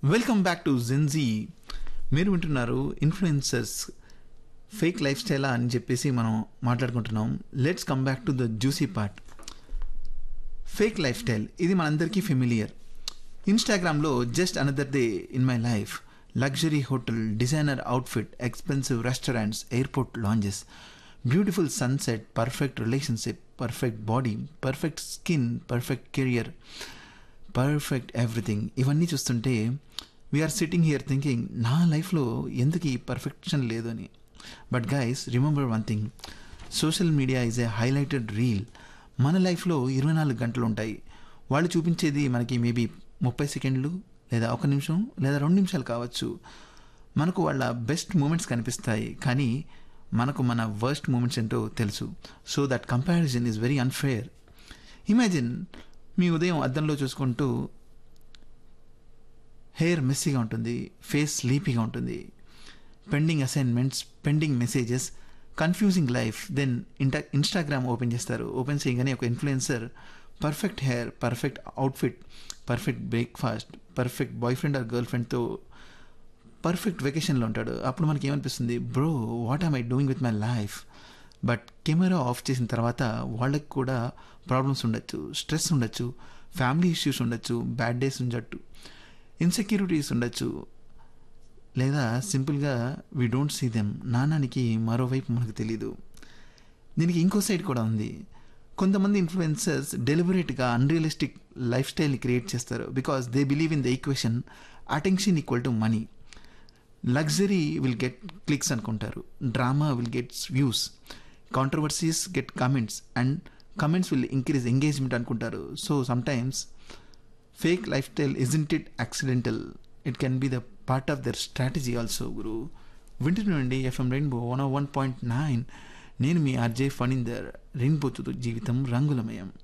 welcome back to Gen Z మీరు వింటున్నారు influencers fake life స్టైలా అని చెప్పేసి మనం మాట్లాడుకుంటున్నాం let's come back to the juicy part fake life style ఇది మనందరికీ ఫెమిలియర్ ఇన్స్టాగ్రామ్లో just another day in my life luxury hotel designer outfit expensive restaurants airport lounges beautiful sunset perfect relationship perfect body perfect skin perfect career perfect everything ఇవన్నీ చూస్తుంటే we're sitting here thinking నా లైఫ్లో ఎందుకు ఈ perfection లేదు అని but guys remember one thing social media is a highlighted reel మన లైఫ్లో ఇరవై నాలుగు గంటలు ఉంటాయి వాళ్ళు చూపించేది మనకి మేబీ ముప్పై సెకండ్లు లేదా ఒక నిమిషం లేదా రెండు నిమిషాలు కావచ్చు మనకు వాళ్ళ బెస్ట్ మూమెంట్స్ కనిపిస్తాయి కానీ మనకు మన వర్స్ట్ మూమెంట్స్ ఏంటో తెలుసు so that comparison is very unfair imagine మీ ఉదయం అద్దంలో చూసుకుంటూ హెయిర్ మెస్సీగా ఉంటుంది ఫేస్ స్లీపీగా ఉంటుంది pending assignments pending messages confusing life then ఇంటా ఇన్స్టాగ్రామ్ ఓపెన్ చేస్తారు ఓపెన్ చేయగానే ఒక influencer perfect hair perfect outfit perfect breakfast perfect boyfriend or గర్ల్ ఫ్రెండ్తో పర్ఫెక్ట్ వెకేషన్లో ఉంటాడు అప్పుడు మనకి ఏమనిపిస్తుంది bro what am I doing with my life but camera off చేసిన తర్వాత వాళ్ళకి కూడా ప్రాబ్లమ్స్ ఉండొచ్చు స్ట్రెస్ ఉండొచ్చు ఫ్యామిలీ ఇష్యూస్ ఉండొచ్చు బ్యాడ్ డేస్ ఉండొచ్చు ఇన్సెక్యూరిటీస్ ఉండొచ్చు లేదా సింపుల్గా వీ డోంట్ సీ దెమ్ నానానికి మరోవైపు మనకు తెలీదు దీనికి ఇంకో సైడ్ కూడా ఉంది కొంతమంది ఇన్ఫ్లుయెన్సర్స్ డెలిబరేట్గా అన్రియలిస్టిక్ లైఫ్ స్టైల్ని క్రియేట్ చేస్తారు because they believe in the equation attention equal to money luxury will get clicks అనుకుంటారు drama will get views controversies get comments and comments will increase engagement అనుకుంటారు so sometimes fake life style isn't it accidental it can be the part of their strategy also గురు వింటున్నాండి FM rainbow one one point nine నేను మీ RJ Phanindar రెయిన్బోతో జీవితం రంగులమయం